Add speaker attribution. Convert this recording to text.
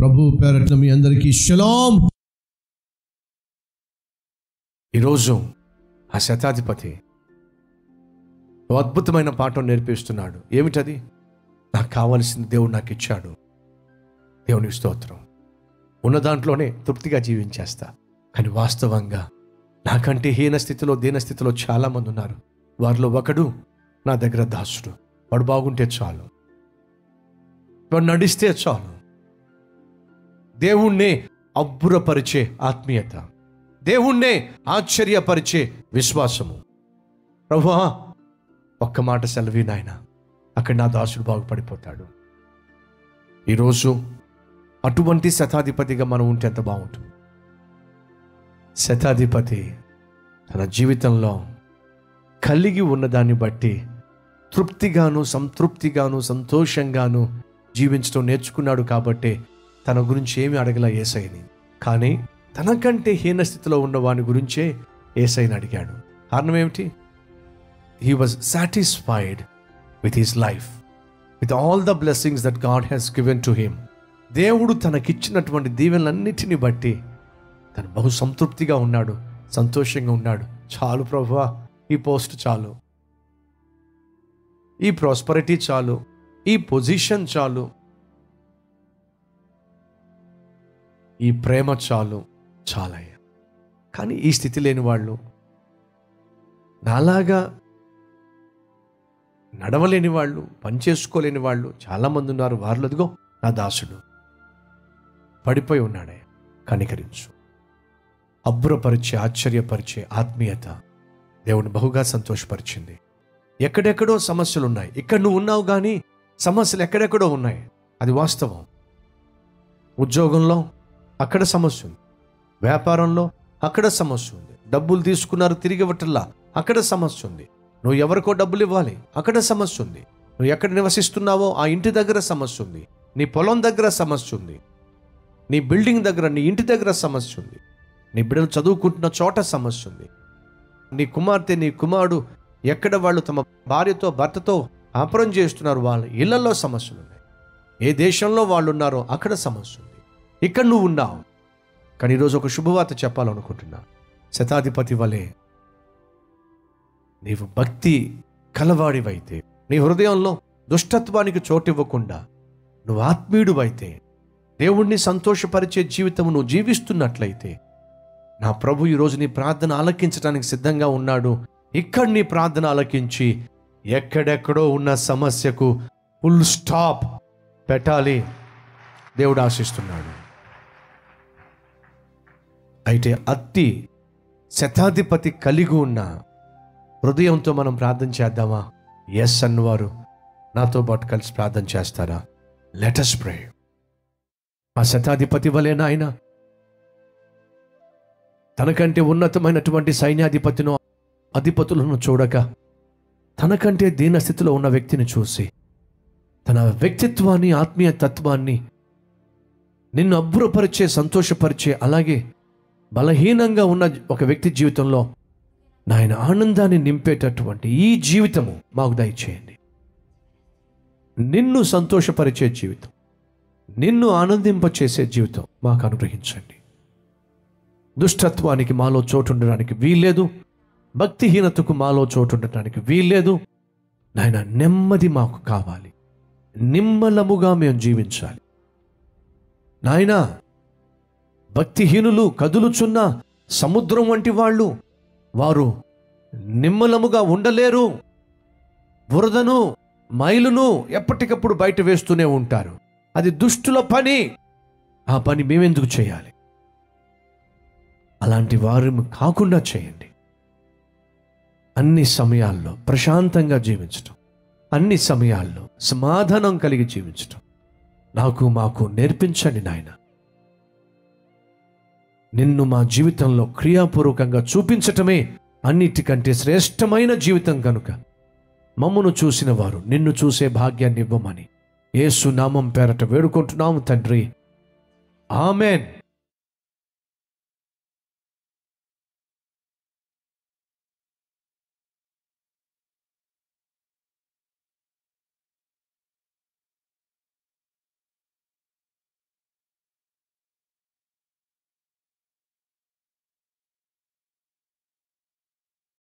Speaker 1: ప్రభు పేరట్ల మీ అందరికీ షలాం
Speaker 2: ఈరోజు ఆ శతాధిపతి ఓ అద్భుతమైన పాఠం నేర్పిస్తున్నాడు ఏమిటది నాకు కావలసింది దేవుడు నాకు ఇచ్చాడు దేవునికి స్తోత్రం ఉన్న దాంట్లోనే తృప్తిగా జీవించేస్తా కానీ వాస్తవంగా నాకంటే హీన స్థితిలో దీన స్థితిలో చాలామంది ఉన్నారు వారిలో ఒకడు నా దగ్గర దాసుడు వాడు బాగుంటే చాలు వాడు నడిస్తే చాలు దేవుణ్ణే అబ్బురపరిచే ఆత్మీయత దేవుణ్ణే ఆశ్చర్యపరిచే విశ్వాసము ప్రభువా ఒక్క మాట సెలవి నాయన అక్కడ నా దాసుడు బాగుపడిపోతాడు ఈరోజు అటువంటి శతాధిపతిగా మనం ఉంటే ఎంత బాగుంటుంది శతాధిపతి తన జీవితంలో కలిగి ఉన్నదాన్ని బట్టి తృప్తిగాను సంతృప్తిగాను సంతోషంగాను జీవించడం నేర్చుకున్నాడు కాబట్టే తన గురించి ఏమి అడగల ఏసైని కానీ తనకంటే హీన స్థితిలో ఉన్న వాని గురించే ఏసైని అడిగాడు కారణం ఏమిటి he was satisfied with his life with all the blessings that God has given to him దేవుడు తనకిచ్చినటువంటి దీవెనలన్నిటిని బట్టి తను బహు సంతృప్తిగా ఉన్నాడు సంతోషంగా ఉన్నాడు చాలు ప్రభువా ఈ పోస్ట్ చాలు ఈ ప్రాస్పరిటీ చాలు ఈ పొజిషన్ చాలు ఈ ప్రేమ చాలు చాలయ్యా కానీ ఈ స్థితి లేని వాళ్ళు నాలాగా నడవలేని వాళ్ళు పనిచేసుకోలేని వాళ్ళు చాలామంది ఉన్నారు వారిలో అదిగో నా దాసుడు పడిపోయి ఉన్నాడే కనికరించు అబ్బురపరిచే ఆశ్చర్యపరిచే ఆత్మీయత దేవుని బహుగా సంతోషపరిచింది ఎక్కడెక్కడో సమస్యలు ఉన్నాయి ఇక్కడ నువ్వు ఉన్నావు కానీ సమస్యలు ఎక్కడెక్కడో ఉన్నాయి అది వాస్తవం ఉద్యోగంలో అక్కడ సమస్య ఉంది వ్యాపారంలో అక్కడ సమస్య ఉంది డబ్బులు తీసుకున్నారు తిరిగి ఇవ్వటల్లా అక్కడ సమస్య ఉంది నువ్వు ఎవరికో డబ్బులు ఇవ్వాలి అక్కడ సమస్య ఉంది నువ్వు ఎక్కడ నివసిస్తున్నావో ఆ ఇంటి దగ్గర సమస్య ఉంది నీ పొలం దగ్గర సమస్య ఉంది నీ బిల్డింగ్ దగ్గర నీ ఇంటి దగ్గర సమస్య ఉంది నీ బిడ్డలు చదువుకుంటున్న చోట సమస్య ఉంది నీ కుమార్తె నీ కుమారుడు ఎక్కడ వాళ్ళు తమ భార్యతో భర్తతో కాపురం చేస్తున్నారు వాళ్ళ ఇళ్లలో సమస్యలు ఉన్నాయి ఏ దేశంలో వాళ్ళు ఉన్నారో అక్కడ సమస్య ఉంది ఇక్కడ నువ్వు ఉన్నావు కానీ ఈరోజు ఒక శుభవార్త చెప్పాలనుకుంటున్నా శతాధిపతి వలె నీవు భక్తి కలవాడివైతే నీ హృదయంలో దుష్టత్వానికి చోటివ్వకుండా నువ్వు ఆత్మీయుడివైతే దేవుణ్ణి సంతోషపరిచే జీవితం నువ్వు జీవిస్తున్నట్లయితే నా ప్రభు ఈరోజు నీ ప్రార్థన ఆలకించడానికి సిద్ధంగా ఉన్నాడు ఇక్కడ నీ ప్రార్థన ఆలకించి ఎక్కడెక్కడో ఉన్న సమస్యకు ఫుల్ స్టాప్ పెట్టాలి దేవుడు ఆశిస్తున్నాడు అయితే అట్టి శతాధిపతి కలిగి ఉన్న హృదయంతో మనం ప్రార్థన చేద్దామా ఎస్ అన్నవారు నాతో పాటు కలిసి ప్రార్థన చేస్తారా లెటస్ ప్రే ఆ శతాధిపతి వలెనా ఆయన తనకంటే ఉన్నతమైనటువంటి సైన్యాధిపతిను అధిపతులను చూడక తనకంటే దీనస్థితిలో ఉన్న వ్యక్తిని చూసి తన వ్యక్తిత్వాన్ని ఆత్మీయ తత్వాన్ని నిన్ను అబ్బురపరిచే సంతోషపరిచే అలాగే బలహీనంగా ఉన్న ఒక వ్యక్తి జీవితంలో నాయన ఆనందాన్ని నింపేటటువంటి ఈ జీవితము మాకు దయచేయండి నిన్ను సంతోషపరిచే జీవితం నిన్ను ఆనందింపచేసే జీవితం మాకు అనుగ్రహించండి దుష్టత్వానికి మాలో చోటు ఉండడానికి వీల్లేదు భక్తిహీనతకు మాలో చోటు ఉండటానికి వీల్లేదు నాయన నెమ్మది మాకు కావాలి నిమ్మలముగా మేము జీవించాలి నాయనా భక్తిహీనులు కదులుచున్న సముద్రం వంటి వాళ్ళు వారు నిమ్మలముగా ఉండలేరు బురదను మైలును ఎప్పటికప్పుడు బయట వేస్తూనే ఉంటారు అది దుష్టుల పని ఆ పని మేమెందుకు చేయాలి అలాంటి వారు కాకుండా చేయండి అన్ని సమయాల్లో ప్రశాంతంగా జీవించటం అన్ని సమయాల్లో సమాధానం కలిగి జీవించటం నాకు మాకు నేర్పించండి నాయన నిన్ను మా జీవితంలో క్రియాపూర్వకంగా చూపించటమే అన్నిటికంటే శ్రేష్టమైన జీవితం కనుక మమ్మను చూసిన వారు నిన్ను చూసే భాగ్యాన్ని ఇవ్వమని యేసు నామం పేరట వేడుకుంటున్నాము తండ్రి ఆమెన్